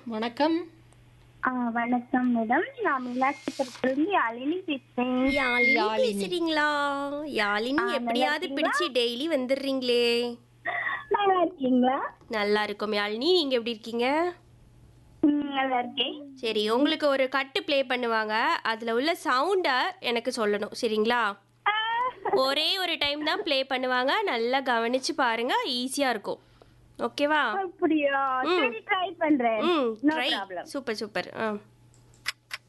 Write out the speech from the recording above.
வணக்கம் ஆ வணக்கம் மேடம் நான் மீனாட்சிபுரத்துலேருந்து யாழினி பேசுகிறேன் யாழினி யாழினி. பேசுறீங்களா யாழினி ஆ, நல்லா எப்படியாவது இருக்கீங்களா? பிடிச்சு டெய்லி வந்துடுறீங்களே நல்லா இருக்கீங்களா நல்லா இருக்கும் யாழினி நீங்க எப்படி இருக்கீங்க ம், நல்லா இருக்கேன் சரி உங்களுக்கு ஒரு கட்டு ப்ளே பண்ணுவாங்க அதுல உள்ள சவுண்டை எனக்கு சொல்லணும் சரிங்களா ஆ, ஒரே ஒரு டைம் தான் ப்ளே பண்ணுவாங்க நல்லா கவனிச்சு பாருங்க ஈஸியா இருக்கும் ஓகேவா அப்படியா ம். சரி ட்ரை பண்றேன் ம் no try problem super super ஆ